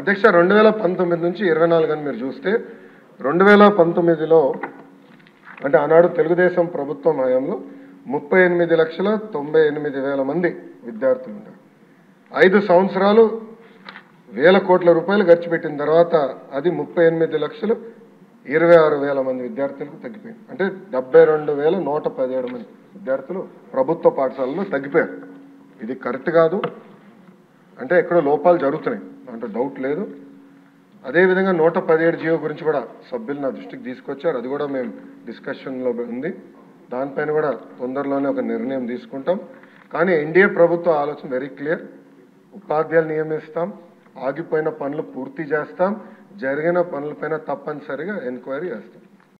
అధ్యక్ష రెండు వేల పంతొమ్మిది నుంచి ఇరవై నాలుగు అని మీరు చూస్తే రెండు వేల పంతొమ్మిదిలో అంటే ఆనాడు తెలుగుదేశం ప్రభుత్వం హయాంలో ముప్పై ఎనిమిది లక్షల తొంభై ఎనిమిది వేల మంది విద్యార్థులు ఉన్నారు ఐదు సంవత్సరాలు వేల కోట్ల రూపాయలు ఖర్చు పెట్టిన తర్వాత అది ముప్పై ఎనిమిది లక్షలు ఇరవై ఆరు వేల మంది విద్యార్థులకు తగ్గిపోయింది అంటే డెబ్బై రెండు వేల నూట పదిహేడు మంది విద్యార్థులు ప్రభుత్వ పాఠశాలలో తగ్గిపోయారు ఇది కరెక్ట్ కాదు అంటే ఎక్కడో లోపాలు జరుగుతున్నాయి అంటే డౌట్ లేదు అదేవిధంగా నూట పదిహేడు జియో గురించి కూడా సభ్యులు నా దృష్టికి తీసుకొచ్చారు అది కూడా మేము డిస్కషన్లో ఉంది దానిపైన కూడా తొందరలోనే ఒక నిర్ణయం తీసుకుంటాం కానీ ఎన్డీఏ ప్రభుత్వ ఆలోచన వెరీ క్లియర్ ఉపాధ్యాయులు నియమిస్తాం ఆగిపోయిన పనులు పూర్తి చేస్తాం జరిగిన పనులపైన తప్పనిసరిగా ఎంక్వైరీ చేస్తాం